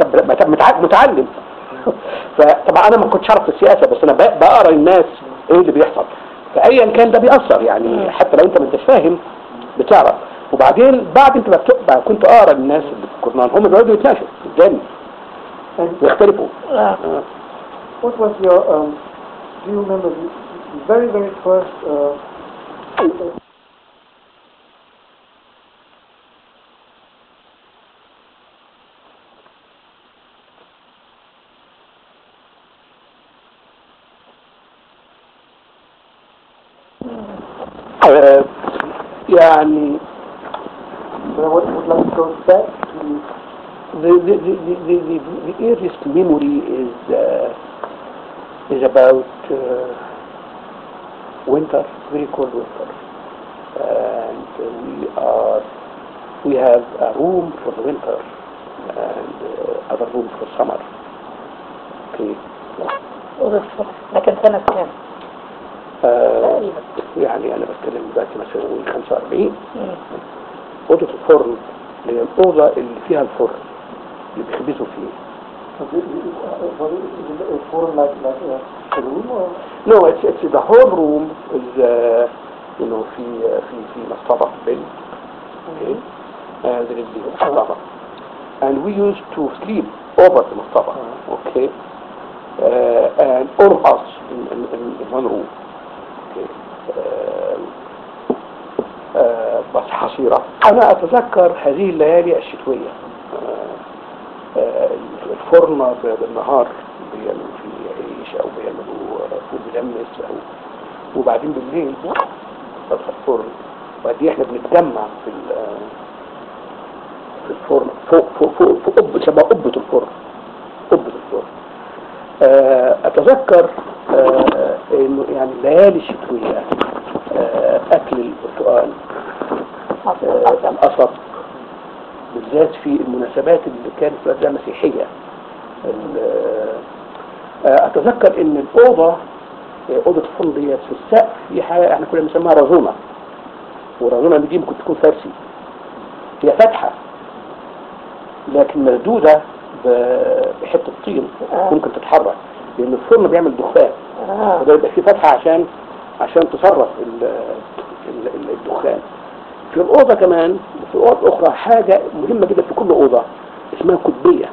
طب طب متع- متعلم فطبعا انا ما كنتش اعرف في السياسه بس انا ب- بقرا الناس ايه اللي بيحصل فايا كان ده بيأثر يعني حتى لو انت ما انتش فاهم بتعرف وبعدين بعد انت ما بت- بقى كنت اقرا للناس اللي في الجورنال هم بيقعدوا يتناقشوا قدامي And ويختلفوا آه. آه. what was your, um, do you remember the the very, very first uh, آه، يعني I would, would like to go back to the, the, the, the, the, the, the earliest memory is uh, is about uh, winter, very cold winter, and uh, we are we have a room for the winter and uh, other room for summer. Okay. أوضة الفرن لكن سنة كام؟ آه تقريبا يعني انا بتكلم دلوقتي مثلا نقول 45 مم. اوضه الفرن اللي هي الاوضه اللي فيها الفرن اللي بيخبزوا فيه so the, the, uh, was it, is it a forum like, like a, a room or? No, it's it's the whole room is uh, you know في في في مصطبة بيل okay and there is the مصطبة and we used to sleep over the مصطبة okay uh, and all of us in, in, in, in one room okay uh, uh, بس حصيرة أنا أتذكر هذه الليالي الشتوية آه، آه، الفرن بالنهار بيعملوا فيه عيش أو بيعملوا فول ملمس أو وبعدين بالليل فتح الفرن وبعدين احنا بنتجمع في ال- في الفرن فوق فوق فوق فوق قبة شبه قبة الفرن قبة الفرن آه، أتذكر آه، إنه يعني الليالي الشتوية آه، أكل البرتقال آه، القصب بالذات في المناسبات اللي كانت فيها مسيحية ال- آه، أتذكر إن الأوضة آه، أوضة الفرن ديت في السقف في حاجة إحنا كنا بنسميها رازونة والرازونة دي ممكن تكون فارسي هي فاتحة لكن مسدودة ب- بحتة طين آه. ممكن تتحرك لأن الفرن بيعمل دخان آه. فده يبقى فيه فتحة عشان عشان تصرف ال- ال- ال- الدخان في الأوضة كمان في أوضة أخرى حاجة مهمة جدا في كل أوضة اسمها كتبية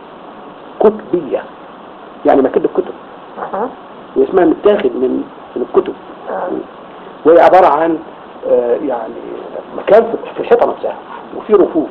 كتبية يعني مكتب الكتب أها. واسمها متاخد من من الكتب آه. وهي عبارة عن آه، يعني مكان في- في الحيطة نفسها وفي رفوف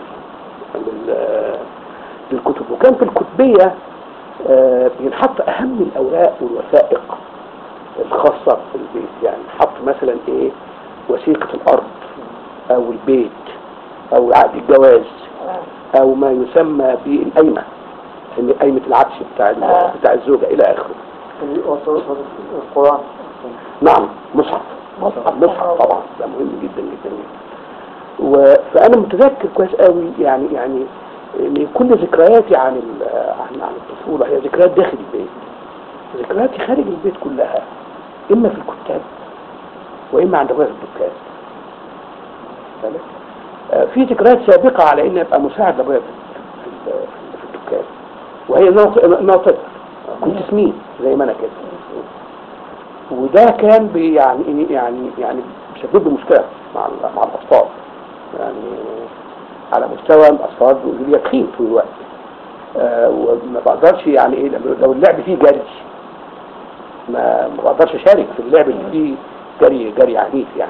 لل- للكتب وكان في الكتبية آه، بينحط أهم الأوراق والوثائق الخاصة بالبيت يعني حط مثلا إيه وثيقة الأرض أو البيت أو عقد الجواز آه. أو ما يسمى بالقايمة إن قايمة العفش بتاع ال- آه. بتاع الزوجة إلى آخره And you also was it a Quran? نعم مصحف مصحف. مصحف طبعا ده مهم جدا جدا جدا و... فانا متذكر كويس قوي يعني يعني ان كل ذكرياتي عن ال... عن عن الطفوله هي ذكريات داخل البيت ذكرياتي خارج البيت كلها اما في الكتاب واما عند ابويا في الدكان بالك؟ آه، في ذكريات سابقه على اني ابقى مساعد لابويا في في- في- في الدكان وهي ناطق- ناطق كنت سمين زي ما انا كده وده كان بي يعني يعني يعني بيسبب لي مشكله مع ال- مع الاطفال يعني على مستوى الاطفال بيقولوا لي تخين طول الوقت آه وما بقدرش يعني ايه لما- لو اللعب فيه جري ما ما بقدرش اشارك في اللعب اللي فيه جري جري عنيف يعني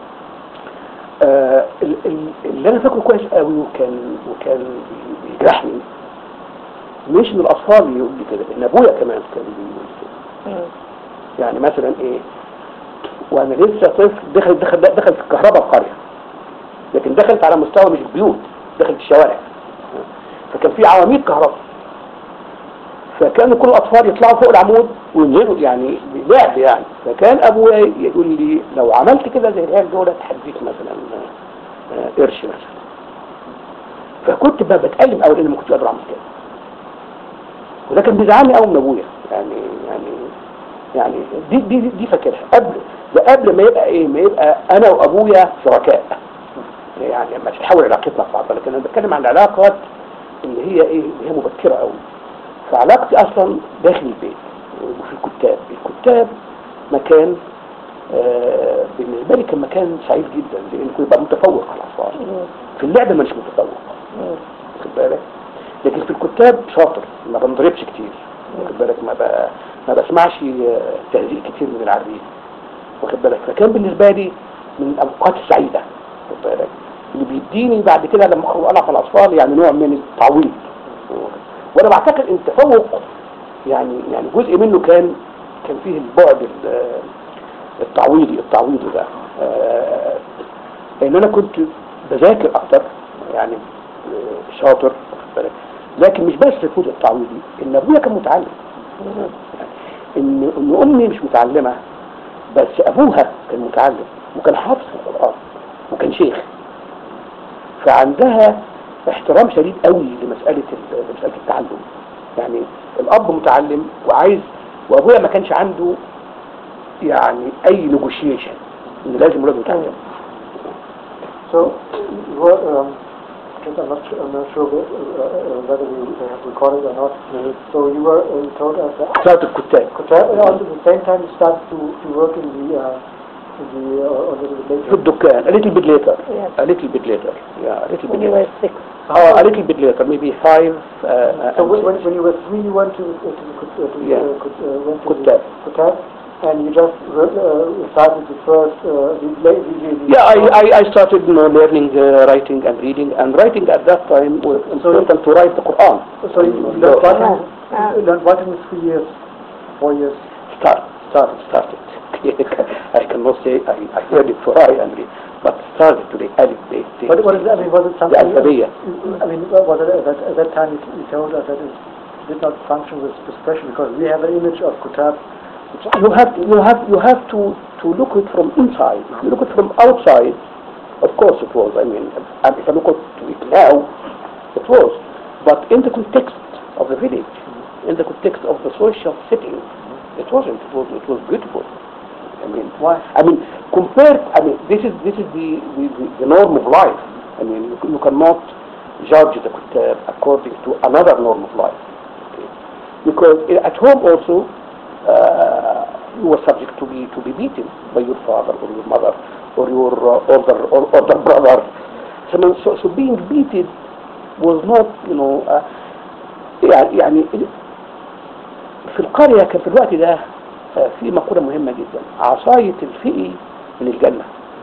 آه ال- ال- اللي انا فاكره كويس قوي وكان وكان بي- بيجرحني مش من الاطفال يقول لي كده ان ابويا كمان كان بيقول كده مم. يعني مثلا ايه وانا لسه طفل دخل دخل دخلت الكهرباء القريه لكن دخلت على مستوى مش البيوت دخلت الشوارع فكان في عواميد كهرباء فكانوا كل الاطفال يطلعوا فوق العمود وينزلوا يعني لعب يعني فكان ابويا يقول لي لو عملت كده زي العيال دول هديك مثلا آه، آه، قرش مثلا فكنت بقى بتألم قوي لان ما كنتش قادر اعمل كده وده كان بيزعلني قوي من ابويا يعني يعني يعني دي دي دي فاكرها قبل ده قبل ما يبقى ايه ما يبقى انا وابويا شركاء يعني لما تتحول علاقتنا ببعض لكن انا بتكلم عن العلاقات اللي هي ايه اللي هي مبكره قوي فعلاقتي اصلا داخل البيت وفي الكتاب الكتاب مكان آه بالنسبه لي كان مكان سعيد جدا لان كنت بقى متفوق على الاطفال في اللعبه مش متفوق واخد بالك لكن في الكتاب شاطر ما بنضربش كتير واخد بالك ما ب... ما بسمعش آه، تهزيء كتير من العريس واخد بالك فكان بالنسبه لي من الاوقات السعيده واخد بالك اللي بيديني بعد كده لما اخرج العب على الاطفال يعني نوع من التعويض وانا بعتقد ان التفوق يعني يعني جزء منه كان كان فيه البعد ال- التعويضي التعويضي ده آه، ان انا كنت بذاكر اكتر يعني آه، شاطر واخد بالك لكن مش بس الجزء التعويضي ان ابويا كان متعلم ان ان امي مش متعلمه بس ابوها كان متعلم وكان حافظ القران وكان شيخ فعندها احترام شديد قوي لمساله ال- لمساله التعلم يعني الاب متعلم وعايز وابويا ما كانش عنده يعني اي نيجوشيشن ان لازم ولاده يتعلم So you were, um, just I'm not sure, I'm not sure whe- uh, uh, whether we have recorded or not. So you were uh, you told us that صارت الكتاب Qatar, and also at the same time you started to, to work in the uh, in the uh, or a little bit في later. الدكان a little bit later Yes. a little bit later yeah a little bit When you later were six. oh, a little bit later maybe five uh, So and when, six. when when you were three, you went to uh, to, the Qut- uh, to Yeah. uh, Qut- uh, went to Qatar. the Qatar, and you just re- uh, started the first uh, the, the, the, the Yeah, I, I, I started you know, learning uh, writing and reading, and writing at that time was important to write the Quran. So you learned So, writing, Ah. you learned writing in three years, four years. start, started, started. I cannot say I, I heard it for I and read, but started to the alif base. What, what is it, I mean, was it The something? alphabet. I mean, was it at that, at that time you, you told us that it did not function with expression because we have an image of Kutab, which You have, you have, you have to, to look it from inside. If you look it from outside, of course it was. I mean, and if I look at it now, it was. But in the context of the village, in the context of the social setting, it wasn't. It was, it was beautiful. I mean, why? I mean, compared, I mean, this is, this is the, the, the, the norm of life. I mean, you, you cannot judge the Kutab according to another norm of life. Okay? Because i- at home also, uh, you were subject to be, to be beaten by your father or your mother or your uh, older, or, older brother. So, I mean, so, so being beaten was not, you know, uh, يعني يعني في القرية كان في الوقت ده آه، في مقولة مهمة جدا عصاية الفئي من الجنة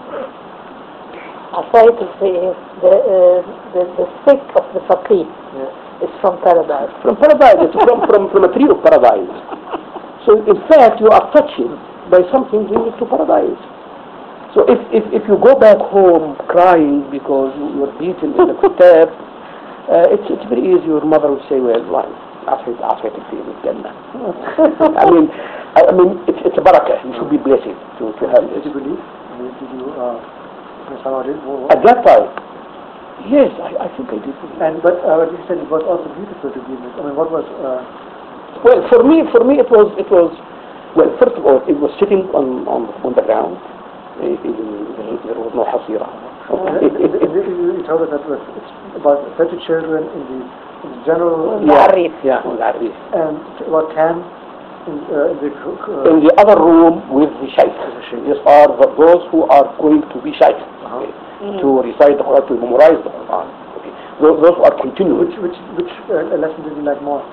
عصاية الفقه the, uh, the, the stick of the faqih is from paradise. from paradise it's from, from, from a tree of paradise so in fact you are touched by something related to paradise so if, if, if you go back home crying because you were beaten in the kutab uh, it's, it's very easy your mother will say well why عصاية عصاية الفئي من الجنة I mean I, I mean it's, it's a barakah you should be blessed to, to have Did this you believe? I mean, did you, uh, somehow did? What, At that time, yes, I, I think I did. and, but uh, you said it was also beautiful to be in it. I mean, what was, uh, Well, for me, for me, it was, it was. Well, first of all, it was sitting on on, on the ground. Eh, Even there was no hasira. you, you told us that it was it's about 30 children in the, in the general, yeah, العريف. yeah, on the Arif. and about 10 in, uh, in the, uh, In the other room with the shaykh. These are the, those who are going to be shaykh. Uh-huh. okay, To recite the Quran, to memorize the Quran. Okay. Those, those who are continuing. which, which, which uh, lesson did you like more?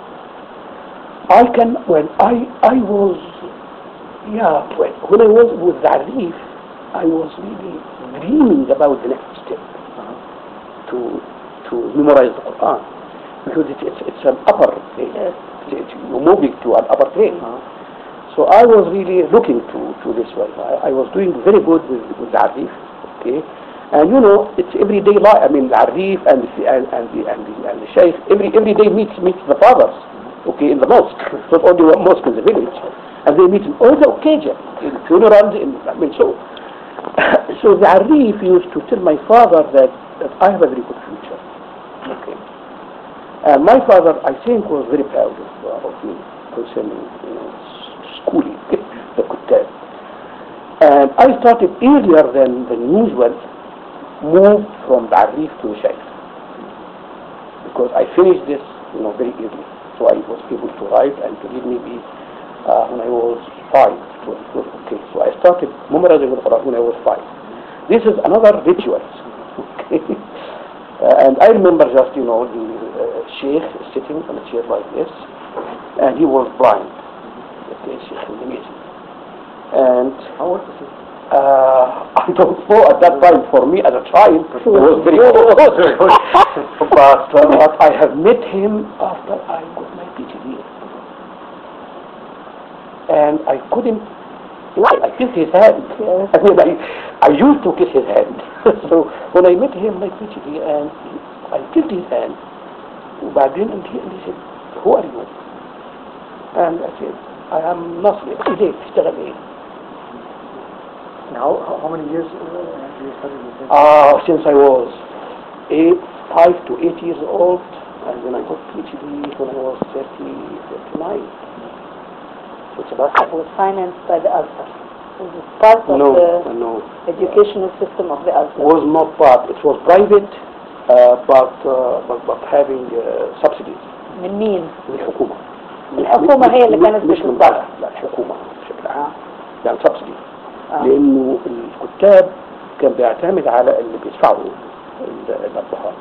I can, when I, I was, yeah, when, when I was with the Arif, I was really dreaming about the next step to, to memorize the Quran. Because it's, it's, it's an upper plane. Yes. It's, it's, you're moving to an upper plane. Uh-huh. So I was really looking to, to this one. I, I was doing very good with, with the Arif, okay? And you know, it's everyday life. I mean, the Arif and the, and, and the, and the, and the Shaykh, every, every day meets, meets the fathers, okay, in the mosque. Not only one mosque in the village. And they meet in all the occasions, in funerals, in, I mean, so. so the Arif used to tell my father that, that I have a very good future. Okay. And my father, I think, was very proud of, uh, of me concerning you know, s- schooling, the Kutab. And I started earlier than, than usual, moved from the Arif to the Shaykh. because I finished this, you know, very easily. So I was able to write and to read maybe uh, when I was five. So it was okay. So I started memorizing the Quran when I was five. This is another ritual. Okay. Uh, and I remember just, you know, the uh, sheikh sitting on a chair like this, and he was blind. Okay, Sheikh al-Nimizi. And How old was he? uh, I don't know at that time for me as a child it was very good. but, uh, but I have met him after I got my PhD. And I couldn't, I kissed his hand. Yes. I mean, I, I used to kiss his hand. so when I met him, my PhD, and I kissed his hand. وبعدين and he, and he said, who are you? And I said, I am Nasri. إليك تشتغل إيه؟ And how, how, how many years uh, have you studied with him? Uh, since I was eight, five to eight years old, and then I got PhD when I was 30, 39. So it's about It was financed by the Azhar. It was part of no, the no, educational system of the Azhar. was not part. It was private, uh, but, uh, but but having uh, subsidies من مين؟ من الحكومة. الحكومة هي اللي كانت مش من بتدفع. بره، لا الحكومة بشكل عام. آه. يعني سبسيدي آه. لأنه الكتاب كان بيعتمد على اللي بيدفعوا ال- الأبهات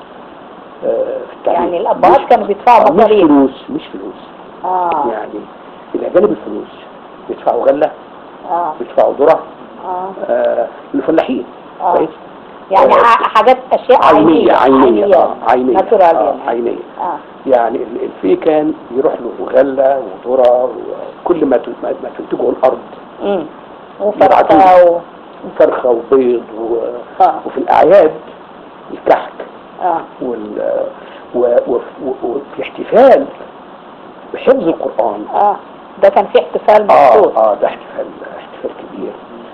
آه، في التعليم. يعني الأبهات مش- كانوا بيدفعوا آه، مش مصاريف. فلوس مش فلوس اه يعني إلى جانب الفلوس بيدفعوا غلة اه بيدفعوا ذرة اه آه، الفلاحين آه. كويس يعني آه. ح- حاجات اشياء عينية عينية عينية آه، عينية ناتورال آه، يعني عينية اه يعني ال- الفي كان يروح له غلة وذرة وكل ما تن- ما ما تنتجه الأرض امم يبعتوه. وفرقة و... فرخة وبيض و... اه وفي الأعياد الكحك اه وال... و... و... و... وفي احتفال بحفظ القرآن اه ده كان في احتفال اه مخصوص اه ده احتفال احتفال كبير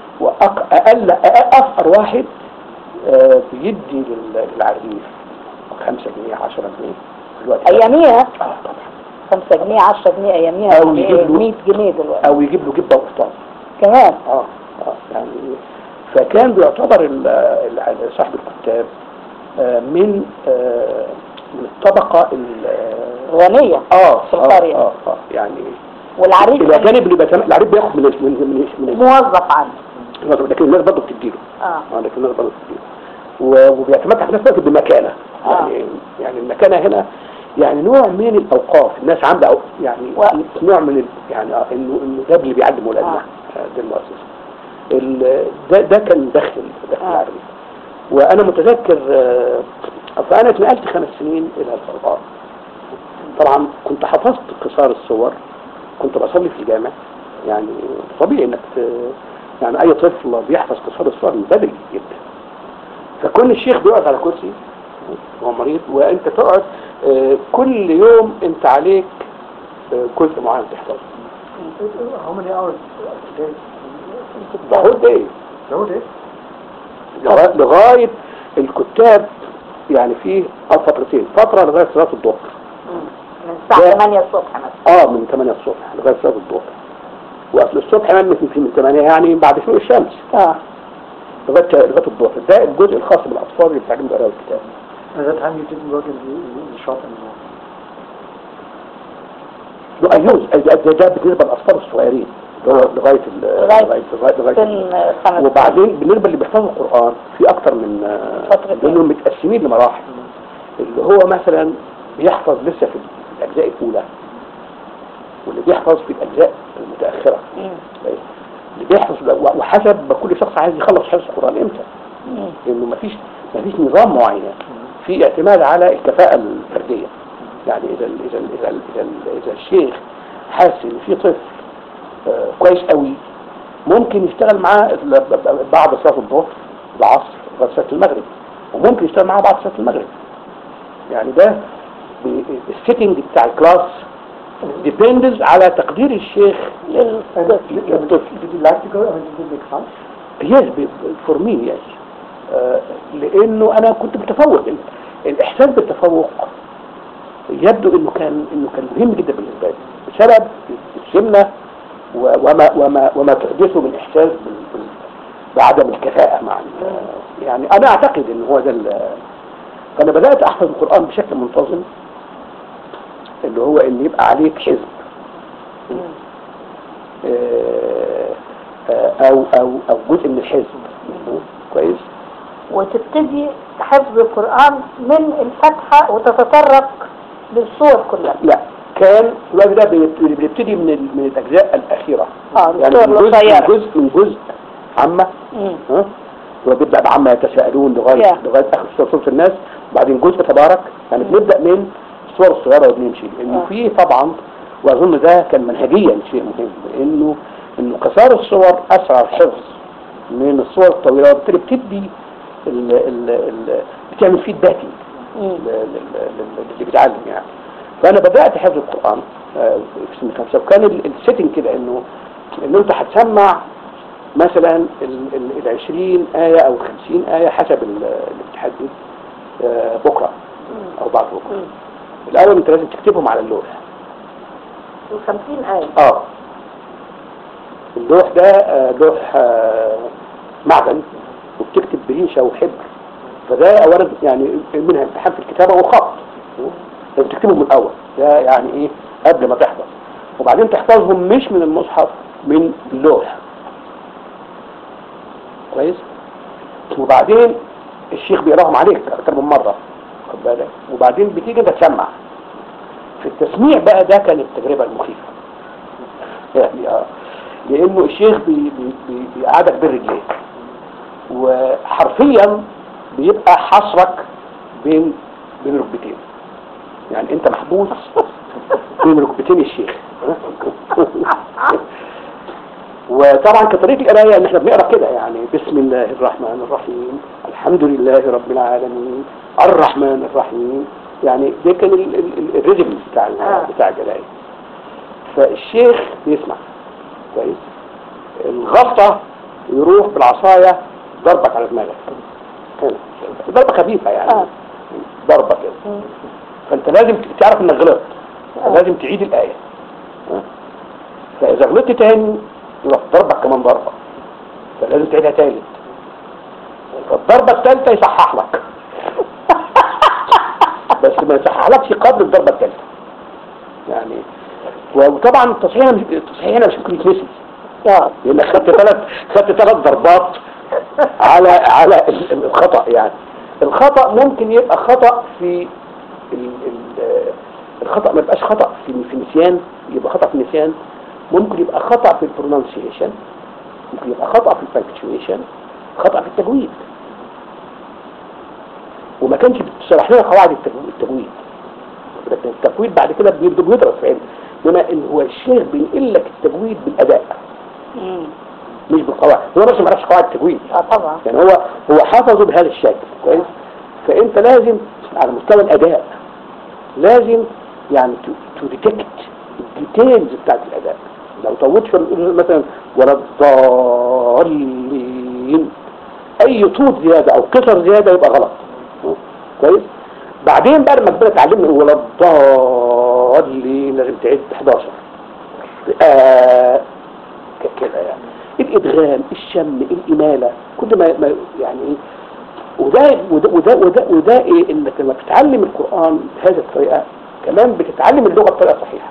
وأقل أفقر واحد آه بيدي لل- للعريس خمسة جنيه عشرة جنيه في الوقت ده. اياميها اه طبعا 5 جنيه 10 جنيه اياميها أو يعني يجيب له- 100 جنيه دلوقتي او يجيب له جبة وقفطان كمان اه اه يعني فكان بيعتبر ال- ال- صاحب الكتاب آه، من آه، من الطبقة ال- غنية اه في اه القرية اه اه يعني والعريس الى كان جانب اللي بيتم... العريس بياخد من من من, من موظف عنه من لكن الناس برضه بتديله اه اه لكن الناس برضه بتديله و- وبيتمتع في نفس الوقت بمكانه آه. يعني يعني المكانه هنا يعني نوع من الاوقاف الناس عامله أو- يعني و- نوع من ال... يعني آه، انه انه ده اللي بيعلم ولادنا آه. آه. دي المؤسسه ال... ده ده كان دخل دخل آه. العريس وانا متذكر آه، فانا اتنقلت خمس سنين الى الفرقان طبعا كنت حفظت قصار الصور كنت بصلي في الجامع يعني طبيعي انك ت... يعني اي طفل بيحفظ قصار الصور من بدري جدا فكل الشيخ بيقعد على كرسي هو مريض وانت تقعد آه، كل يوم انت عليك آه، جزء معين تحفظه How many hours a day? ده هو ده The whole day? لغا- لغاية الكتاب يعني فيه آه، فترتين فترة لغاية صلاة الظهر مم. من الساعة ده- 8 الصبح مثلا اه من 8 الصبح لغاية صلاة الظهر واصل الصبح كمان من من 8 يعني بعد شروق الشمس اه لغاية لغاية الظهر ده الجزء الخاص بالأطفال اللي بتعلموا قراءة الكتاب At that time you didn't work in the, in the shop anymore. له أيوز ده, ده, ده بالنسبة للأطفال الصغيرين اللي هو لغاية ال- لغاية لغاية لغاية لغاية سن ال- خمس وبعدين بالنسبة اللي بيحفظوا القرآن في أكتر من آه، فترتين. لأنهم متقسمين لمراحل اللي هو مثلا بيحفظ لسه في الأجزاء الأولى واللي بيحفظ في الأجزاء المتأخرة مم. اللي بيحفظ وحسب ما كل شخص عايز يخلص حفظ القرآن امتى مم. لأنه مفيش مفيش نظام معين في اعتماد على الكفاءة الفردية يعني إذا ال- إذا ال- إذا ال- إذا ال- إذا الشيخ حاسس إن في طفل آه، كويس قوي ممكن يشتغل معاه ل- ب- بعد صلاة الظهر العصر لغاية صلاة المغرب وممكن يشتغل معاه بعد صلاة المغرب يعني ده السيتنج بتاع الكلاس ديبندز على تقدير الشيخ And did, للطفل did you like to go? I mean, did you make fun? يس فور مي يس لانه انا كنت متفوق الاحساس بالتفوق يبدو انه كان انه كان مهم جدا بالنسبه لي بسبب السمنه و- وما وما وما تحدثه من احساس بال- بال- بعدم الكفاءه مع ال- يعني انا اعتقد ان هو ده ال- فانا بدات احفظ القران بشكل منتظم اللي هو ان يبقى عليك حزب مم. آه، آه، او او او جزء من الحزب كويس وتبتدي حفظ القرآن من الفتحة وتتطرق للصور كلها لا كان الوقت ده بيبت- بيبتدي من ال- من الاجزاء الاخيره اه يعني الصور من جزء من القصيرة جزء من جزء عامه مم. ها هو بيبدا بعامه يتساءلون لغايه Yeah. لغايه اخر سوره سوره الناس وبعدين جزء تبارك يعني بنبدا من الصور الصغيره وبنمشي انه آه. في طبعا واظن ده كان منهجيا شيء مهم انه انه قصار الصور اسرع الحفظ من الصور الطويله وبالتالي بتدي ال ال ال بتعمل فيدباكينج مم. اللي بيتعلم يعني فانا بدات حفظ القران آه، في سنه خمسه وكان ال- السيتنج كده انه انه انت هتسمع مثلا ال ال- ال 20 ايه او 50 ايه حسب ال- اللي بتحدد آه، بكره او بعد بكره مم. الاول انت لازم تكتبهم على اللوح وخمسين آية اه اللوح ده آه، لوح آه، معدن وبتكتب بريشه وحبر فده اولا يعني منها امتحان في الكتابه وخط لازم تكتبهم من الاول ده يعني ايه قبل ما تحفظ وبعدين تحفظهم مش من المصحف من اللوح كويس وبعدين الشيخ بيقراهم عليك اكتر من مره خد بالك وبعدين بتيجي انت تسمع في التسميع بقى ده كانت التجربه المخيفه يعني اه لانه الشيخ بي بي بي بيقعدك بين رجليك وحرفيا بيبقى حصرك بين بين ركبتين يعني انت محبوس بين ركبتين الشيخ وطبعا كطريقه القرايه ان احنا بنقرا كده يعني بسم الله الرحمن الرحيم الحمد لله رب العالمين الرحمن الرحيم يعني ده كان ال- ال- ال- الريزم بتاع ال- آه. بتاع القرايه فالشيخ بيسمع كويس الغلطه يروح بالعصايه ضربك على دماغك هنا ضربه خفيفه يعني آه. ضربه كده مم. فانت لازم تعرف انك غلطت آه. لازم تعيد الايه ها؟ فاذا غلطت تاني يروح ضربك كمان ضربه فلازم تعيدها تالت فالضربه الثالثه يصحح لك بس ما يصححلكش قدر الضربه الثالثه يعني وطبعا التصحيح هنا مش التصحيح هنا مش ممكن يتنسي آه. لانك خدت ثلاث خدت ثلاث ضربات على على ال- الخطأ يعني الخطأ ممكن يبقى خطأ في ال ال الخطأ ما يبقاش خطأ في في النسيان يبقى خطأ في النسيان ممكن يبقى خطأ في البرونانسيشن ممكن يبقى خطأ في البنكتويشن خطأ في التجويد وما كانش بتشرح لنا قواعد التجو- التجويد لكن التجويد بعد كده بيد- بيدرس في علم انما ان هو الشيخ بينقل لك التجويد بالاداء مم. مش بالقواعد هو نفسه ما يعرفش قواعد التجويد اه طبعا يعني هو هو حفظه بهذا الشكل كويس فانت لازم على مستوى الاداء لازم يعني تو ديتكت الديتيلز بتاعت الاداء لو طولت في الأذن مثلا ولا الضالين اي طول زياده او قصر زياده يبقى غلط كويس بعدين بقى لما كبرت اتعلمنا ولا الضالين لازم تعد 11 آه ك- كده يعني الادغام الشم الاماله كل ما, ما يعني ايه وده وده وده وده, وده ايه انك لما بتتعلم القران بهذه الطريقه كمان بتتعلم اللغه بطريقه صحيحه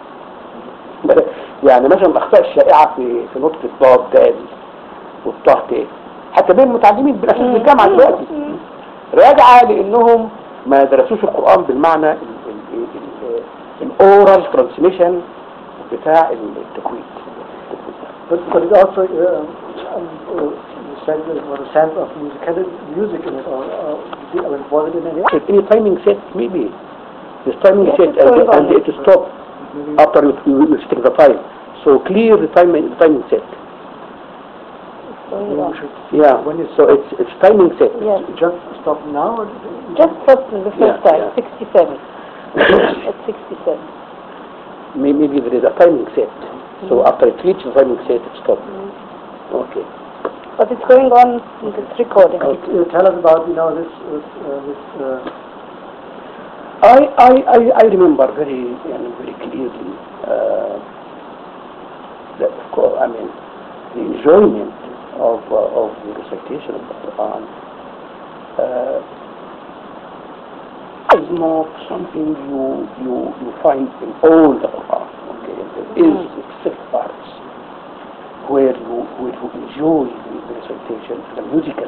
يعني مثلا الاخطاء الشائعه في في نطق الضاد دال والطه ت حتى بين المتعلمين بالاساس في الجامعه دلوقتي راجعه لانهم ما درسوش القران بالمعنى الاورال ترانسميشن بتاع التكوين But, but it also, uh, um, uh, you said there was a sense of music, music in it, or, or did- was it in any way? any timing set maybe this timing Yes, set it's going and, and on. it stop after you, you, you take the time so clear the timing the timing set Maybe we should, yeah When you so it's it's timing set Yes. just stop now, or? Just first, the first Yeah, time, yeah. 67. At 67. May- maybe there is a timing set so after it reaches the timing set it stop okay But it's going on in this recording. Uh, uh, tell us about, you know, this, this, uh, this, uh, I, I, I, I remember very, يعني very clearly uh, that of course, I mean, the enjoyment of, uh, of the recitation of the Quran. Uh, is not something you you you find in all the Quran. Okay, there is specific parts where you where you enjoy the, the recitation, the musical.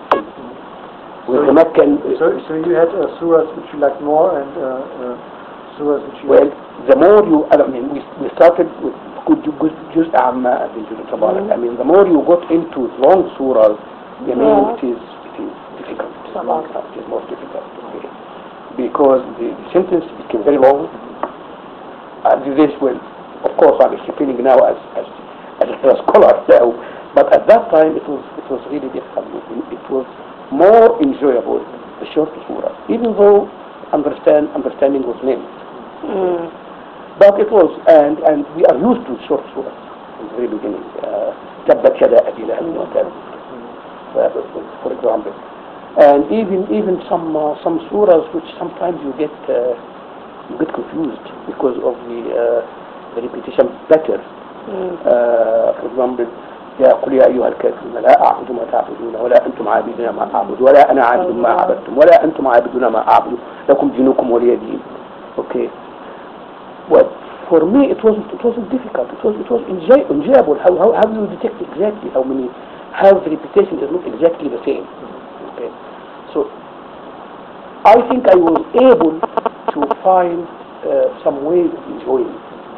ويتمكن So, so you had uh, surahs which you liked more and uh, uh, surahs which you well the more you I mean we, we started with good good جزء عما من جزء تبارك I mean the more you got into long surahs I mean Yeah. it is it is difficult Tamam. it is more difficult okay. because the sentence became very long and this will of course I'm explaining now as as, as a scholar now but at that time it was it was really difficult it, it was more enjoyable the short surah even though understand understanding was named Mm. but it was, and and we are used to short surahs in the very beginning. Uh, تبت يدا أبي لهب وتب. uh, For example, and even even some uh, some surahs which sometimes you get uh, you get confused because of the uh, the repetition pattern. Mm. Uh, for example, يا قل يا أيها الكافرون لا أعبد ما تعبدون ولا أنتم عابدون ما أعبد ولا أنا عابد ما عبدتم ولا أنتم عابدون ما أعبد لكم دينكم ولي دين. Okay. Well, for me it wasn't it wasn't difficult. It was it was enjoy, enjoyable. How how how you detect exactly how many how the repetition is not exactly the same. Okay. So I think I was able to find uh, some way of enjoying.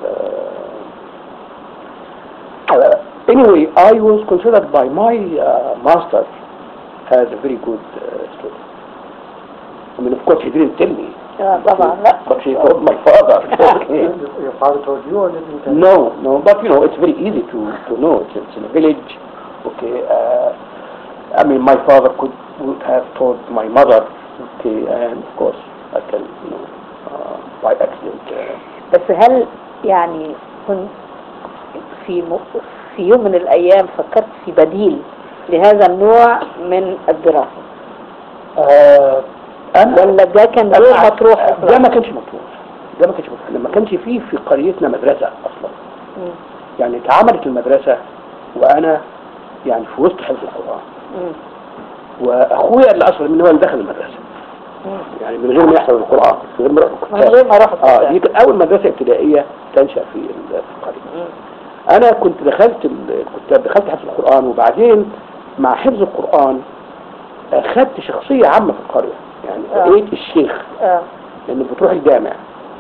Uh, uh, anyway, I was considered by my uh, master as a very good uh, student. I mean, of course, he didn't tell me, آه طبعا لا but he told my father. okay. Your your father told you or did he tell you? No, no, but you know, it's very easy to, to know. It's, it's in a village, okay. Uh, I mean, my father could would have told my mother, okay, and of course, I can, you know, uh, by accident. Uh, بس هل يعني كنت في م... في يوم من الأيام فكرت في بديل لهذا النوع من الدراسة آه، أنا ولا ده كان غير مطروح ده أصلا ما كانش مطروح ده ما كانش مطروح لما كانش فيه في قريتنا مدرسة أصلا مم. يعني اتعملت المدرسة وأنا يعني في وسط حفظ القرآن مم. وأخويا اللي أصغر مني هو اللي دخل المدرسة مم. يعني من غير ما يحفظ القرآن من غير ما يروح من الكتاب غير ما اروح اه الكتاب. دي كانت أول مدرسة ابتدائية تنشأ في ال- في القرية مم. أنا كنت دخلت ال- الكتاب دخلت حفظ القرآن وبعدين مع حفظ القرآن أخذت شخصية عامة في القرية يعني آه. بقيت الشيخ اه لأنه بتروح الجامع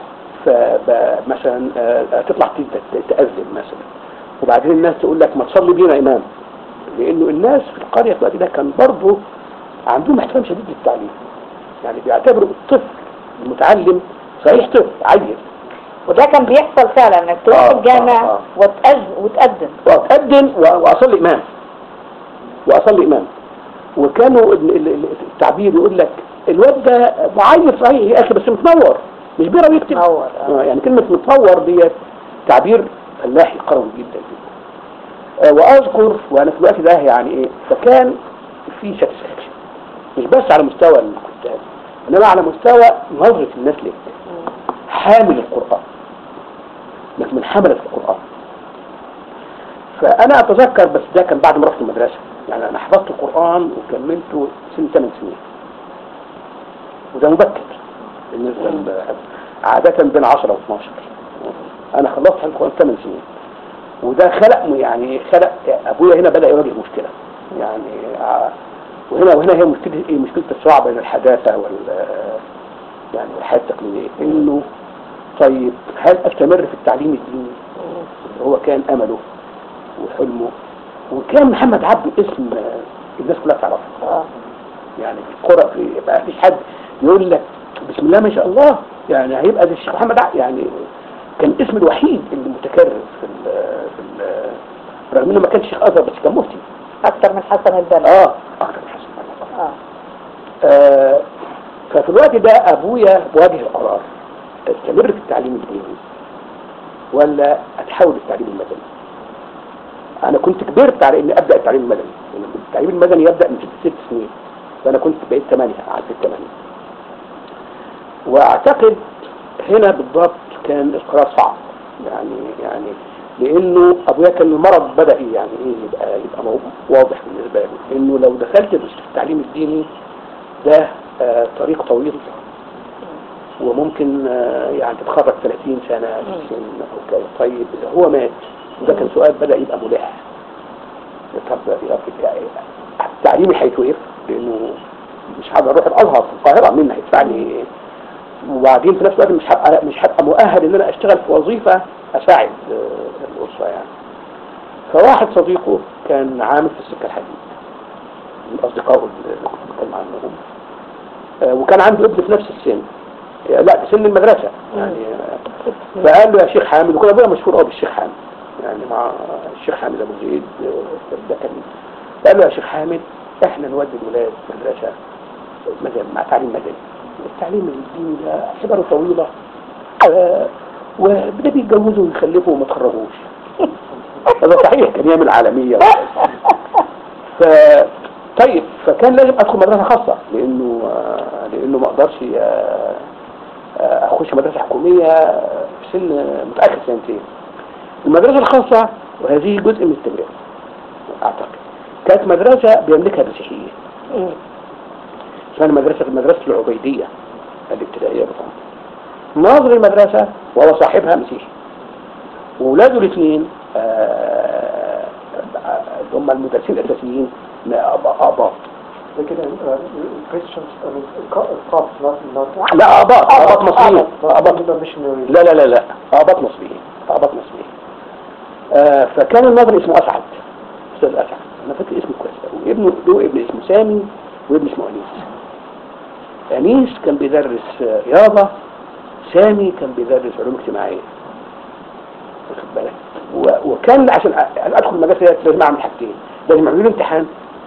فمثلا تطلع ت- ت- تأذن مثلا وبعدين الناس تقول لك ما تصلي بينا إمام لأنه الناس في القرية في الوقت ده كان برضه عندهم احترام شديد للتعليم يعني بيعتبروا الطفل المتعلم صحيح طفل عيل وده كان بيحصل فعلا انك تروح آه، الجامع آه، آه. وتأذن وتقدم وأتقدم و- وأصلي إمام وأصلي إمام وكانوا ال- ال- ال- التعبير يقول لك الواد ده معين صحيح يا أخي بس متنور مش بيقرا ويكتب متنور، آه. آه، يعني كلمة متنور ديت تعبير فلاحي قروي جدا جدا آه، وأذكر وأنا في الوقت ده يعني إيه فكان في ساتسفاكشن مش بس على مستوى الكتاب إنما على مستوى نظرة الناس لك حامل القرآن انك من حملة القرآن فأنا أتذكر بس ده كان بعد ما رحت المدرسة يعني أنا حفظت القرآن وكملته سن 8 سنين وده مبكر بالنسبة للحفظ عادة بين 10 و 12 أنا خلصت حفظ القرآن 8 سنين وده خلق يعني خلق أبويا هنا بدأ يواجه مشكلة يعني ع- وهنا وهنا هي مشكلة إيه مشكلة الصراع بين الحداثة وال يعني الحياة التقليدية إنه طيب هل أستمر في التعليم الديني اللي هو كان أمله وحلمه وكان محمد عبده اسم آه، الناس كلها تعرفه اه يعني في القرى في ما فيش حد يقول لك بسم الله ما شاء الله يعني هيبقى زي الشيخ محمد عبده يعني كان الاسم الوحيد اللي متكرر في ال في ال رغم انه ما كانش شيخ ازهر بس كان مفتي اكتر من حسن البنا اه اكتر من حسن الله اه آه، ففي الوقت ده ابويا واجه القرار استمر في التعليم الديني ولا اتحول للتعليم المدني انا كنت كبرت على اني ابدا التعليم المدني لان التعليم المدني يبدا من ست, ست سنين فانا كنت بقيت ثمانية على ست ثمانية واعتقد هنا بالضبط كان القرار صعب يعني يعني لانه ابويا كان المرض بدا إيه يعني ايه يبقى يبقى مو- واضح بالنسبه له انه لو دخلت في التعليم الديني ده آه طريق طويل وممكن آه، يعني تتخرج 30 سنة في السن أو كذا طيب هو مات وده كان سؤال بدأ يبقى ملح طب يبقى تعليمي هيتوقف لأنه مش هقدر أروح الأزهر في القاهرة مين هيدفع لي وبعدين في نفس الوقت مش هبقى مش هبقى مؤهل إن أنا أشتغل في وظيفة أساعد آه، الأسرة يعني فواحد صديقه كان عامل في السكة الحديد من أصدقائه اللي كنت بتكلم عنهم آه، وكان عنده ابن في نفس السن آه، لا في سن المدرسة يعني آه، فقال له يا شيخ حامد وكان ابويا مشهور قوي بالشيخ حامد يعني مع الشيخ حامد ابو زيد آه، ده كان قال له يا شيخ حامد احنا نودي الولاد مدرسة مدني مع تعليم مدني التعليم الديني ده حبره طويلة آه، وده بيتجوزوا ويخلفوا وما تخرجوش هذا صحيح كان يعمل عالمية ف طيب فكان لازم ادخل مدرسة خاصة لانه آه، لانه ما اقدرش آه، آه، اخش مدرسة حكومية في سن متأخر سنتين المدرسة الخاصة وهذه جزء من التجربة اعتقد كانت مدرسة بيملكها المسيحيين مم. اسمها مدرسة المدرسة العبيدية الابتدائية بطبعا ناظر المدرسة وهو صاحبها مسيحي وولاده الاثنين آه، آه، هم المدرسين الأساسيين آباط لكن uh, Christians, I mean, co- Copts, not, not, لا آباط آباط مصريين not, آباط not missionaries. لا لا لا لا آباط مصريين آباط مصريين آه، فكان الناظر اسمه أسعد أستاذ أسعد أنا فاكر اسمه كويس أوي. وابنه له ابن اسمه سامي وابن اسمه أنيس أنيس كان بيدرس آه، رياضة سامي كان بيدرس علوم اجتماعية واخد بالك و- وكان عشان أ- ادخل المدرسه ديت لازم اعمل حاجتين لازم اعمل له امتحان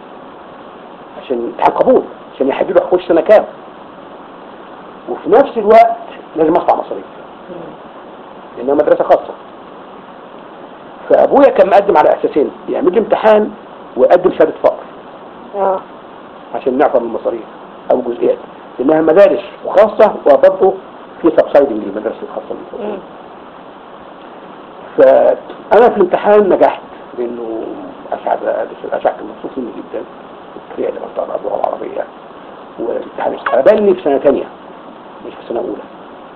عشان امتحان قبول عشان يحددوا اخش سنه كام وفي نفس الوقت لازم ادفع مصاريف لانها مدرسه خاصه فابويا كان مقدم على اساسين يعمل لي امتحان ويقدم شهاده فقر اه عشان نعطى من المصاريف او جزئيات لانها مدارس خاصه وبرضه في سبسايدنج للمدارس الخاصه دي. مم. فأنا في الامتحان نجحت لأنه أسعد أسعد كان مبسوط مني جدا الطريقة اللي بختارها اللغة العربية والامتحان قابلني في سنة تانية مش في سنة أولى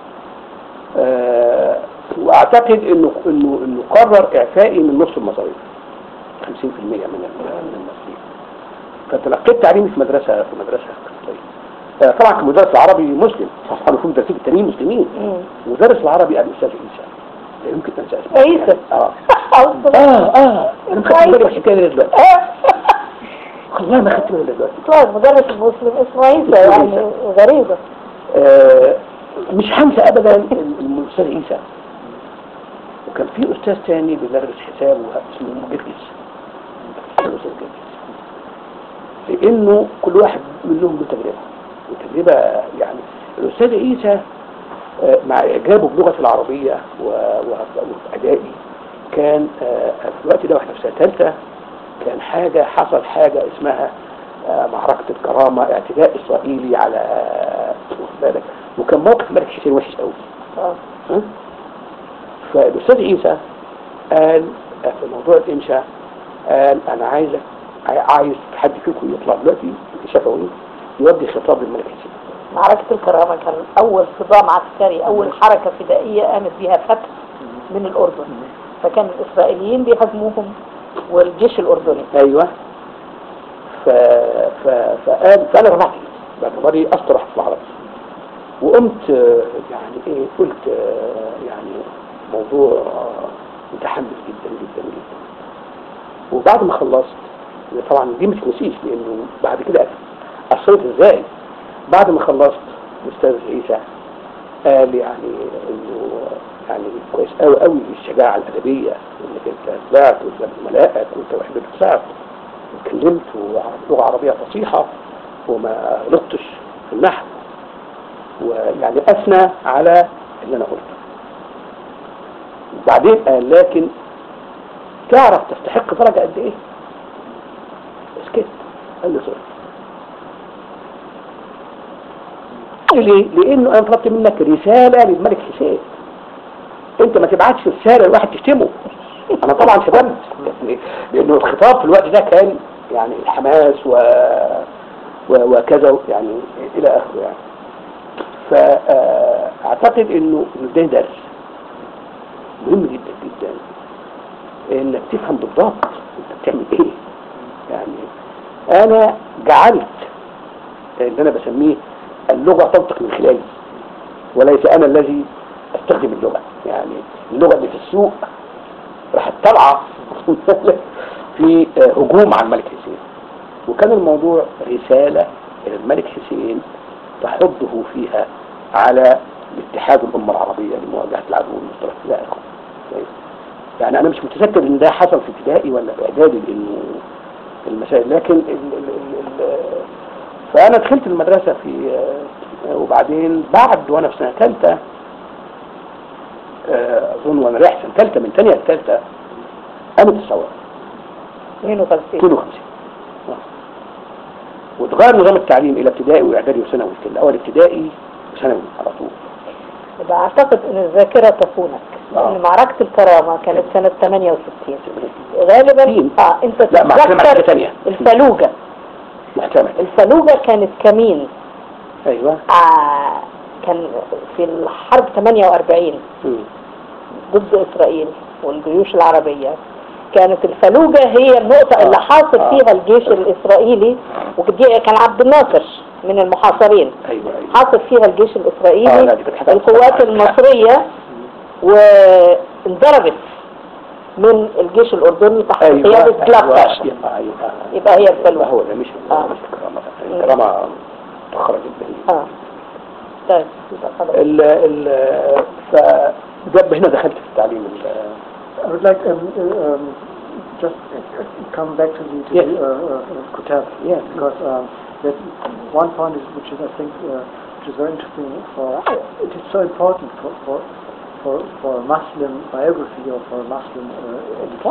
آه وأعتقد إنه إنه إنه قرر إعفائي من نصف المصاريف 50% من ال- من المصاريف فتلقيت تعليمي في مدرسة في مدرسة قبطية آه طبعا كان مدرس العربي مسلم صح في مدرسين التانيين مسلمين مم. مدرس العربي الأستاذ عيسى لا يمكن تنسى اسمه عيسى. اه أصلاً. اه اه انا ما خدتش بالي من الحكايه دي دلوقتي آه. والله ما خدت بالي دلوقتي طلع المدرس المسلم اسمه عيسى اسمه يعني عيسى. غريبة آه مش هنسى ابدا ال- الاستاذ عيسى وكان في استاذ تاني بيدرس حساب اسمه جرجس الاستاذ جرجس لانه كل واحد منهم له تجربه وتجربه يعني الاستاذ عيسى آه، مع اعجابه بلغه العربيه و- و- وادائي كان آه، في الوقت ده واحنا في سنه ثالثه كان حاجه حصل حاجه اسمها آه، معركه الكرامه اعتداء اسرائيلي على واخد بالك وكان موقف الملك حسين وحش قوي اه ها؟ فالاستاذ عيسى قال في موضوع الانشاء قال انا عايزك عاي- عايز حد فيكم يطلع دلوقتي شفوي يودي خطاب للملك حسين معركة الكرامة كان أول صدام عسكري أول حركة فدائية قامت بها فتح من الأردن فكان الإسرائيليين بيهاجموهم والجيش الأردني ايوه ف... ف... فقال فانا رفعت ايدي باعتباري اصطرح في العربي وقمت آه، يعني ايه قلت آه، يعني موضوع آه، متحمس جدا جدا جدا وبعد ما خلصت طبعا دي مش نسيش لانه بعد كده اثرت ازاي بعد ما خلصت الاستاذ عيسى قال يعني انه يعني كويس قوي قوي الشجاعه الادبيه انك انت طلعت قدام زملائك وانت وحده طلعت واتكلمت لغه عربيه فصيحه وما غلطتش في النحو ويعني اثنى على اللي انا قلته وبعدين قال لكن تعرف تستحق درجه قد ايه؟ اسكت قال لي صفر ليه؟ لانه انا طلبت منك رساله للملك حسين انت ما تبعتش رساله لواحد تشتمه انا طبعا شتمت يعني لانه الخطاب في الوقت ده كان يعني الحماس و... و... وكذا يعني الى اخره يعني ف آه، اعتقد انه إنه ده درس مهم جدا جدا انك تفهم بالضبط انت بتعمل ايه يعني انا جعلت اللي انا بسميه اللغة تنطق من خلالي وليس انا الذي استخدم اللغة يعني اللغة اللي في السوق راح طالعة في هجوم على الملك حسين وكان الموضوع رسالة إلى الملك حسين تحضه فيها على اتحاد الأمة العربية لمواجهة العدو المشترك لا يا أخوان. كويس؟ يعني أنا مش متذكر إن ده حصل في ابتدائي ولا في إعدادي لأنه المسائل لكن ال ال ال ال فأنا دخلت المدرسة في وبعدين بعد وأنا في سنة ثالثة أظن وأنا رايح سنة ثالثة من ثانية لثالثة قامت الثورة 52 52 واتغير نظام التعليم الى ابتدائي واعدادي وثانوي كده الاول ابتدائي وثانوي على طول يبقى اعتقد ان الذاكرة تخونك آه. لان معركة الكرامة كانت سنة 68 غالبا مين؟ اه انت لا، معركة- معركة تتذكر تانية. الفلوجة محتمل الفلوجة كانت كمين ايوه آه كان في الحرب 48 مم. ضد إسرائيل والجيوش العربية كانت الفلوجة هي النقطة آه. اللي حاصر آه. فيها الجيش الإسرائيلي ودي كان عبد الناصر من المحاصرين ايوه ايوه حاصر فيها الجيش آه، لا، الإسرائيلي دي كانت حاجة القوات مختلفة. المصرية وانضربت من الجيش الأردني تحت ايوه قيادة ايوه جلافاش يبقى ايوه يبقى هي الفلوجة. يبقى هو ده مش آه. مش الكرامه الكرامه متاخره جدا اه طيب يبقى خلاص ال ال ف ده هنا دخلت في التعليم ال- I would like um, uh, um, just uh, come back to the, to Yes. the uh, uh, Kutab Yes. because um, that one point is which is I think uh, which is very interesting for it is so important for for for, for a Muslim biography or for a Muslim uh,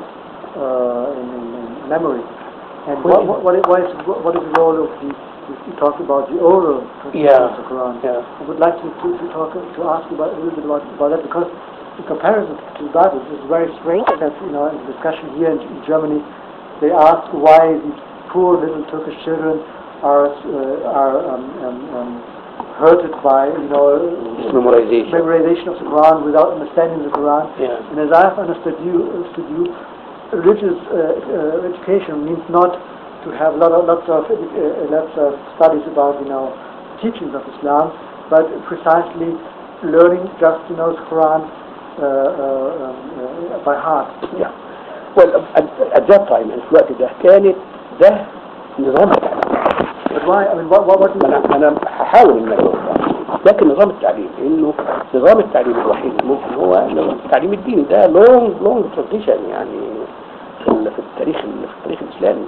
uh, in, in, in memory. And what, what, what, is, what, is, what is the role of the, you talked about the oral translation Yeah. of the Quran. Yeah. I would like to, to, to talk, to ask you about, a little bit about, about that because in comparison to the Bible, it's very strange that, you know, in the discussion here in, in Germany, they ask why these poor little Turkish children are, uh, are um, um, um, hurted by, you know, memorization. memorization of the Quran without understanding the Quran. Yeah. And as I've understood you, understood you religious uh, uh, education means not to have lot of, lots of edu- uh, lots of studies about you know teachings of Islam, but precisely learning just you know the Quran uh, uh, um, uh, by heart. Yeah. Well, at, at that time في الوقت ده كانت ده نظام التعليم But why? I mean, what what, what do ما you انا ما انا هحاول ان أنا لكن نظام التعليم انه نظام التعليم الوحيد الممكن هو نظام التعليم الديني ده لونج لونج تراديشن يعني في ال- في التاريخ ال- في التاريخ الاسلامي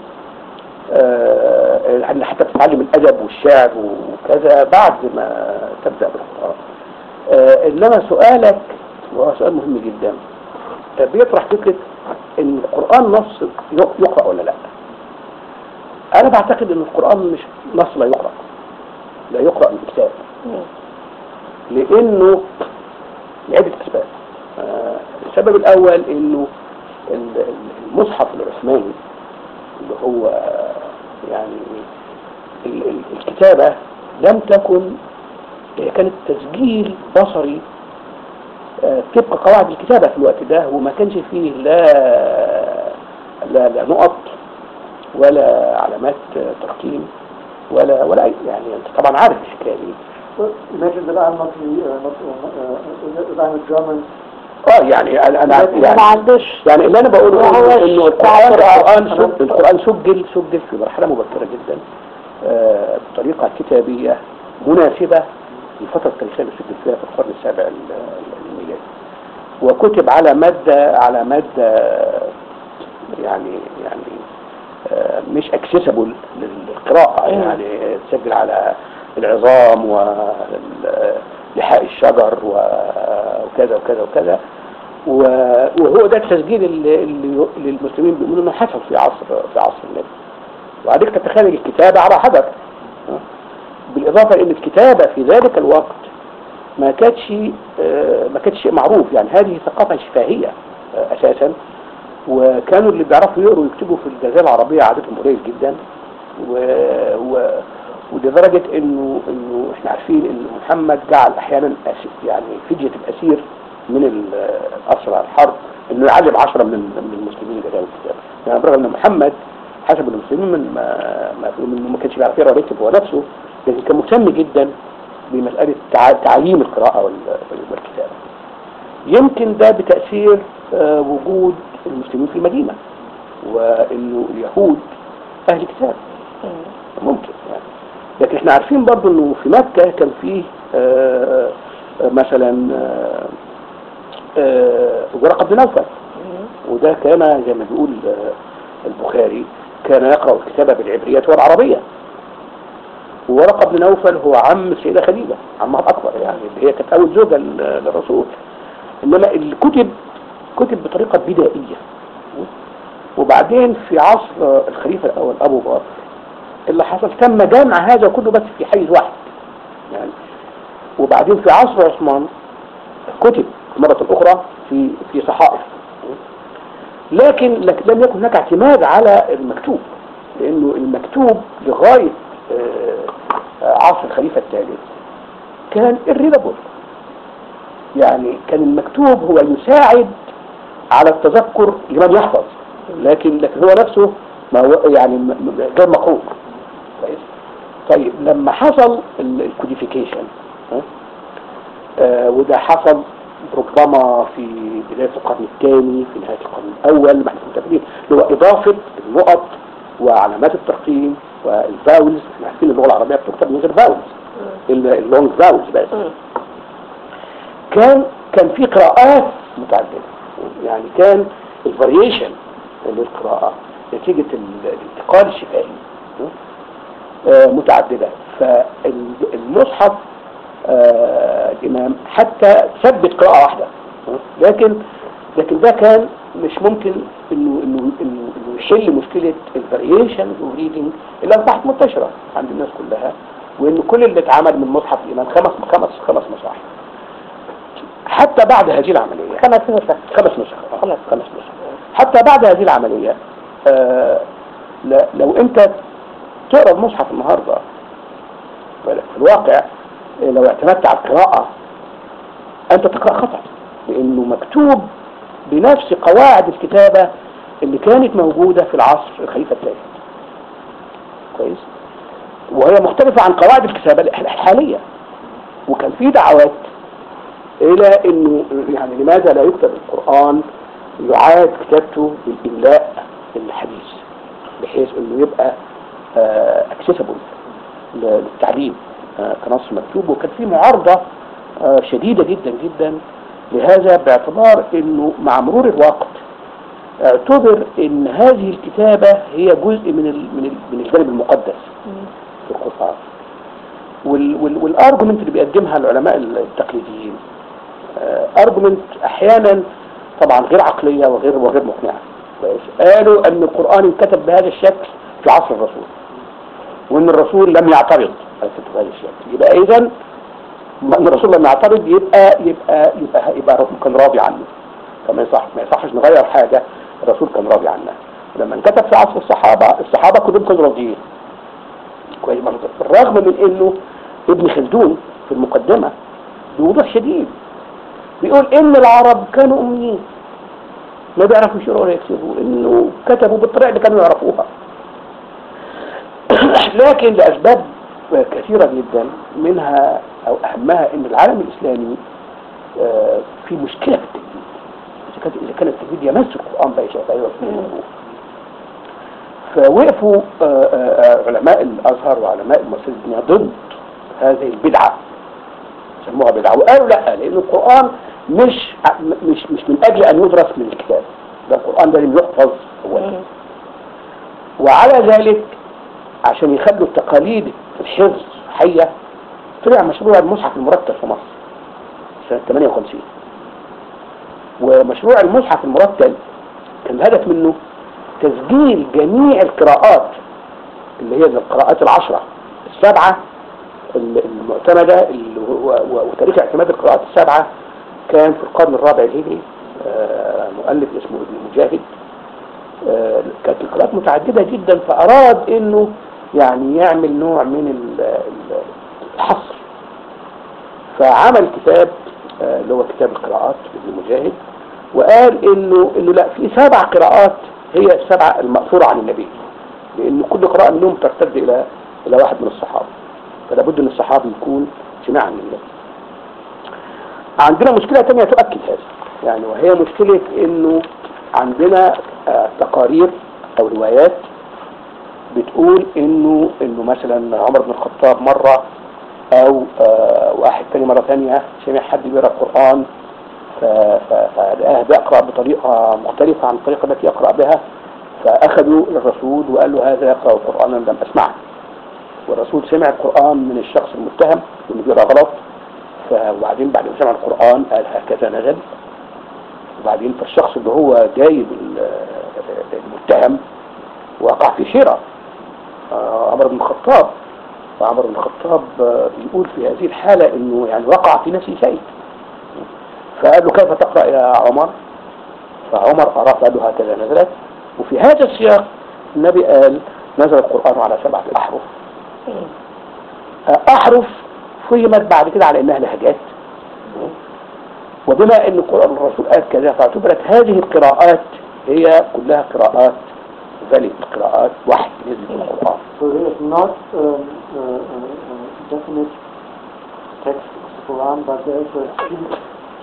آه ان حتى بتتعلم الادب والشعر وكذا بعد ما تبدا بالقران آه انما سؤالك وهو سؤال مهم جدا آه، بيطرح فكره ان القران نص يقرا ولا لا انا بعتقد ان القران مش نص لا يقرا لا يقرا من كتاب لانه لعده اسباب آه، السبب الاول انه ال- ال- المصحف العثماني اللي هو يعني ال- ال- الكتابه لم تكن هي كانت تسجيل بصري آه، طبق قواعد الكتابه في الوقت ده وما كانش فيه لا لا, لا نقط ولا علامات آه، ترقيم ولا ولا أي يعني انت طبعا عارف الحكايه دي Well, imagine that I'm not the, uh, not, uh, uh, that I'm a German. اه يعني انا انا ما يعني ما عندوش يعني اللي انا بقوله ما هوش انه إنه القران بتاع القران القرآن. سجل القران سجل سجل في مرحله مبكره جدا آه، بطريقه كتابيه مناسبه للفتره التاريخيه اللي سجل فيها في القرن السابع ال- ال- الميلادي وكتب على ماده على ماده يعني يعني آه، مش اكسسبل للقراءه مم. يعني تسجل على العظام ولحاء الشجر و- وكذا وكذا وكذا و- وهو ده التسجيل اللي, اللي اللي المسلمين بيقولوا انه حصل في عصر في عصر النبي وعليك تتخيل الكتابه على حجر ها؟ بالاضافه ان الكتابه في ذلك الوقت ما كانتش آه، ما كانتش شيء معروف يعني هذه ثقافه شفاهيه آه، اساسا وكانوا اللي بيعرفوا يقروا ويكتبوا في الجزيره العربيه عددهم قليل جدا و... و... ولدرجة انه انه احنا عارفين ان محمد جعل احيانا أس- يعني فدية الاسير من ال- اسرى الحرب انه يعلم عشرة من من المسلمين اللي جابوا الكتاب يعني برغم ان محمد حسب المسلمين من ما ما من ما كانش بيعرف يقرا ويكتب هو نفسه لكن كان مهتم جدا بمسألة تع- تعليم القراءة وال- والكتابة يمكن ده بتأثير آه، وجود المسلمين في المدينة وانه اليهود اهل كتاب ممكن يعني لكن احنا عارفين برضو انه في مكة كان فيه آه، آه، مثلا آه، آه، ورقة بن نوفل وده كان زي ما بيقول آه، البخاري كان يقرأ الكتابة بالعبرية والعربية وورقة بن نوفل هو عم السيدة خديجة عمها الأكبر يعني اللي هي كانت أول زوجة لل- للرسول إنما الكتب كتب بطريقة بدائية وبعدين في عصر الخليفة الأول أبو بكر اللي حصل تم جمع هذا كله بس في حيز واحد يعني وبعدين في عصر عثمان كتب مرة أخرى في في صحائف لكن لك- لم يكن هناك اعتماد على المكتوب لأنه المكتوب لغاية آه، آه، عصر الخليفة الثالث كان irreadable يعني كان المكتوب هو يساعد على التذكر لمن يحفظ لكن لكن هو نفسه ما هو يعني م- م- غير مقروء كويس طيب لما حصل الكوديفيكيشن وده حصل ربما في بداية القرن الثاني في نهاية القرن الأول ما احنا متفقين اللي هو إضافة النقط وعلامات الترقيم والفاولز احنا عارفين اللغة العربية بتكتب من غير فاولز اللونج فاولز بس كان كان في قراءات متعددة يعني كان الفاريشن للقراءة نتيجة ال- الانتقال الشفائي آه، متعددة فالمصحف آه، الإمام حتى ثبت قراءة واحدة لكن لكن ده كان مش ممكن انه انه انه, إنه يحل مشكله الفاريشن اوف ريدنج اللي اصبحت منتشره عند الناس كلها وان كل اللي اتعمل من مصحف الامام خمس خمس خمس مصاحف حتى بعد هذه العمليه خمس نسخ خمس نسخ آه، خمس. خمس نسخ حتى بعد هذه العملية آه لا- لو انت تقرا المصحف النهارده في الواقع آه، لو اعتمدت على القراءة انت تقرأ خطأ لانه مكتوب بنفس قواعد الكتابة اللي كانت موجودة في العصر الخليفة الثالث كويس وهي مختلفة عن قواعد الكتابة الحالية وكان في دعوات الى انه يعني لماذا لا يكتب القرآن يعاد كتابته بالإملاء الحديث بحيث انه يبقى اكسسبل للتعليم آه، كنص مكتوب وكان في معارضة آه، شديدة جدا جدا لهذا باعتبار انه مع مرور الوقت اعتبر ان هذه الكتابة هي جزء من ال من ال من الجانب المقدس في القرآن وال وال والارجمنت اللي بيقدمها العلماء التقليديين ارجمنت احيانا طبعا غير عقلية وغير وغير مقنعة كويس قالوا ان القرآن انكتب بهذا الشكل في عصر الرسول وان الرسول لم يعترض على كتب بهذا الشكل يبقى اذا ما ان الرسول لم يعترض يبقى يبقى يبقى يبقى الرسول كان راضي عنه فما يصح ما يصحش نغير حاجة الرسول كان راضي عنها لما انكتب في عصر الصحابة الصحابة كلهم كانوا راضيين كويس برضه. بالرغم من انه ابن خلدون في المقدمة بوضوح شديد بيقول ان العرب كانوا اميين ما بيعرفوا يشيروا ولا يكتبوا انه كتبوا بالطريقة اللي كانوا يعرفوها لكن لاسباب كثيرة جدا منها او اهمها ان العالم الاسلامي آه، في مشكلة في التجديد اذا كان اذا كان التجديد يمس القرآن بأي شيء بأي وقت من الوقوف. فوقفوا آه، آه، علماء الازهر وعلماء المؤسسة الدينية ضد هذه البدعة سموها بدعة وقالوا لا لان القرآن مش مش مش من اجل ان يدرس من الكتاب ده القرآن لازم يحفظ اولا وعلى ذلك عشان يخلوا التقاليد الحفظ حية طلع مشروع المصحف المرتب في مصر سنة 58 ومشروع المصحف المرتب كان الهدف منه تسجيل جميع القراءات اللي هي القراءات العشرة السبعة المعتمدة اللي هو و- وتاريخ اعتماد القراءات السبعة كان في القرن الرابع الهجري آه، مؤلف اسمه ابن مجاهد آه، كانت القراءات متعددة جدا فأراد انه يعني يعمل نوع من ال- ال- الحصر فعمل كتاب آه، اللي هو كتاب القراءات لابن مجاهد وقال انه انه لا في سبع قراءات هي السبعه المأثوره عن النبي لان كل قراءه منهم ترتد الى الى واحد من الصحابه فلا بد ان الصحابي يكون سمع عن النبي عندنا مشكله ثانيه تؤكد هذا يعني وهي مشكله انه عندنا آه، تقارير او روايات بتقول انه انه مثلا عمر بن الخطاب مره او آه، واحد تاني مره ثانيه سمع حد بيقرا القران ف- ف- فلقاه بيقرا بطريقه مختلفه عن الطريقه التي يقرا بها فاخذوا الرسول وقال له هذا يقرا القران لم اسمعه والرسول سمع القران من الشخص المتهم انه بيقرا غلط ف- وبعدين بعد ما سمع القران قال هكذا نزل وبعدين فالشخص اللي هو جايب ال- المتهم وقع في حيرة آه، عمر بن الخطاب وعمر بن الخطاب آه، بيقول في هذه الحالة انه يعني وقع في نفسه شيء فقال له كيف تقرأ يا عمر فعمر أراه قال له هكذا نزلت وفي هذا السياق النبي قال نزل القرآن على سبعة أحرف آه، أحرف فهمت بعد كده على إنها لهجات وبما أن القرآن الرسول قال كذا فاعتبرت هذه القراءات هي كلها قراءات ذلك قراءات وحي نزل من القرآن So there is not um, uh, uh, uh, definite text of the Quran, but there is a few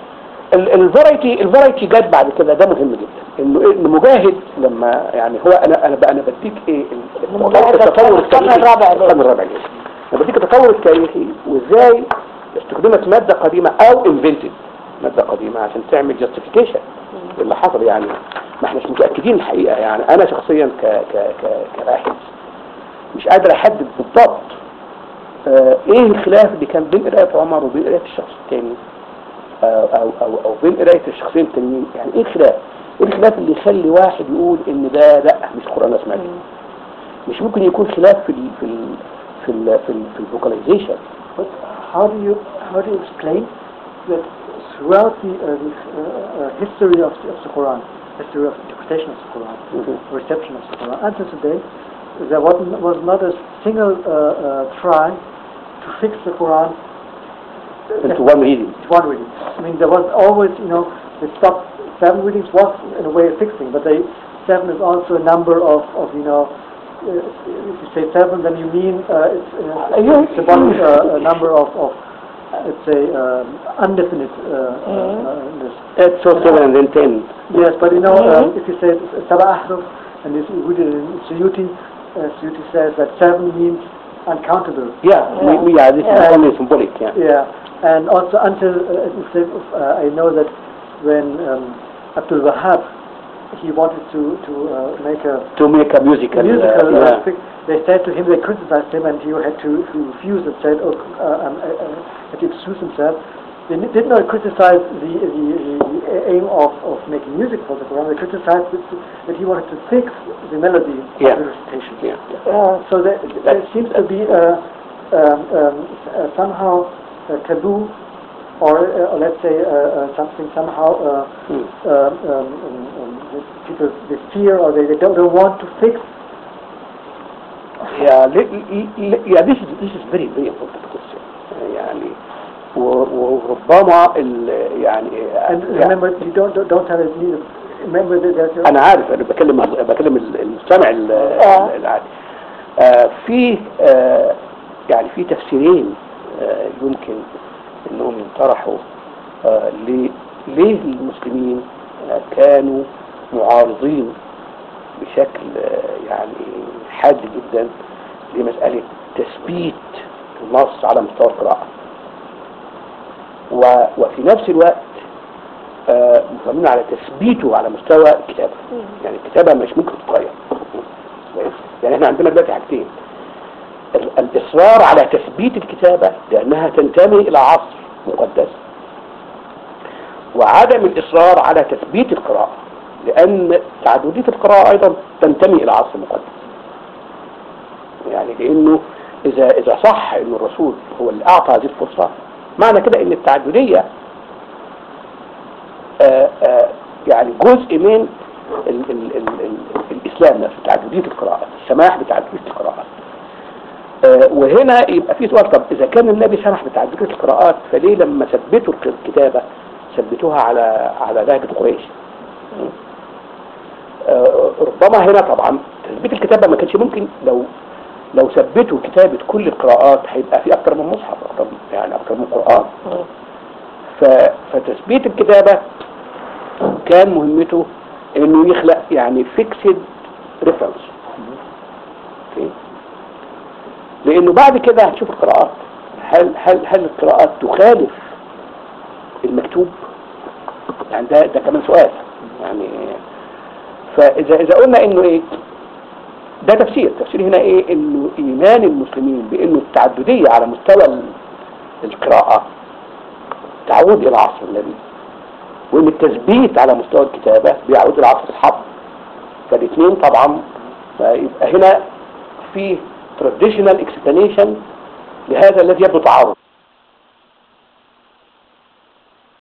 الفرايتي الفرايتي جت بعد كده ده مهم جدا انه إيه؟ إن مجاهد لما يعني هو انا انا بقى انا بديك ايه ال- مجاهد ده التطور القرن التاريخي الرابع ليه؟ القرن الرابع ليه؟ انا بديك التطور التاريخي وازاي استخدمت ماده قديمه او انفنتد ماده قديمه عشان تعمل جاستيفيكيشن اللي حصل يعني ما احناش متاكدين الحقيقه يعني انا شخصيا ك ك ك كباحث مش قادر احدد بالضبط آه ايه الخلاف اللي كان بين قرايه عمر وبين قرايه الشخص الثاني او او او, أو بين قرايه الشخصين التانيين يعني ايه الخلاف؟ ايه الخلاف اللي يخلي واحد يقول ان ده لا مش قران اسمعي مش ممكن يكون خلاف في ال في ال في ال في, ال في الفوكاليزيشن But how do you how do you explain that throughout the, uh, the uh, uh, history of the, of the Quran, history of interpretation of the Quran, reception of the Quran, until today, there was, was not a single uh, uh, try to fix the Quran into one reading It's one reading. I mean, there was always, you know, they stopped seven readings was in a way of fixing, but they seven is also a number of, of you know, uh, if you say seven, then you mean uh, it's, uh, yeah. it's about uh, a number of, of let's say, um, undefinite. Uh, uh, uh, this. It's so seven and then ten Yes, but you know, um, if you say Saba Ahruf, and if you read it in Suyuti, uh, Suyuti says that seven means uncountable. yeah, We, we, yeah this Yeah. is only symbolic yeah Yeah, and also until uh, instead of, uh, I know that when um, Abdul Wahab he wanted to to uh, make a to make a musical, musical uh, yeah. uh, pic- they said to him they criticized him and he had to, to refuse and said oh, uh, um, uh, uh, had to excuse himself. They ni- did not criticize the, the, the aim of, of making music for the Quran. They criticized that, that he wanted to fix the melody Yeah. of the recitation. yeah, yeah. آه. So there, there seems to be a, um, um, uh, somehow a taboo, or, uh, or let's say uh, uh, something somehow uh, Hmm. um, um, um, um, that people they fear or they, they don't, don't want to fix. Yeah, li- li- li- yeah, this is this is very very important question. يعني و- وربما ال يعني And يعني remember, you don't don't, don't tell it neither. Remember that there's انا عارف انا بكلم بكلم ال- المستمع ال- آه. العادي آه، في آه، يعني في تفسيرين آه، يمكن انهم ينطرحوا آه، ليه ليه المسلمين آه، كانوا معارضين بشكل آه، يعني حاد جدا لمسألة تثبيت النص على مستوى القراءة و- وفي نفس الوقت آه، مصممين على تثبيته على مستوى الكتابة يعني الكتابة مش ممكن تتغير كويس؟ يعني احنا عندنا دلوقتي حاجتين ال- الإصرار على تثبيت الكتابة لأنها تنتمي إلى عصر مقدس وعدم الإصرار على تثبيت القراءة لأن تعددية القراءة أيضا تنتمي إلى عصر مقدس يعني لأنه إذا إذا صح إن الرسول هو اللي أعطى هذه الفرصة معنى كده إن التعددية آه، آه، يعني جزء من ال ال ال ال الإسلام نفسه تعددية القراءات السماح بتعددية القراءات آه، وهنا يبقى في سؤال طب اذا كان النبي سمح بتعدد القراءات فليه لما ثبتوا الكتابه ثبتوها على على لهجه قريش آه، ربما هنا طبعا تثبيت الكتابه ما كانش ممكن لو لو ثبتوا كتابه كل القراءات هيبقى في اكتر من مصحف اكتر يعني اكتر من قران ف- فتثبيت الكتابه كان مهمته انه يخلق يعني فيكسد ريفرنس لانه بعد كده هتشوف القراءات هل هل هل القراءات تخالف المكتوب يعني ده ده كمان سؤال يعني فاذا اذا قلنا انه ايه ده تفسير تفسير هنا ايه انه ايمان المسلمين بانه التعدديه على مستوى ال- القراءه تعود الى عصر النبي وان التثبيت على مستوى الكتابه بيعود الى عصر الحرب فالاثنين طبعا فيبقى هنا في traditional explanation لهذا الذي يبدو تعارض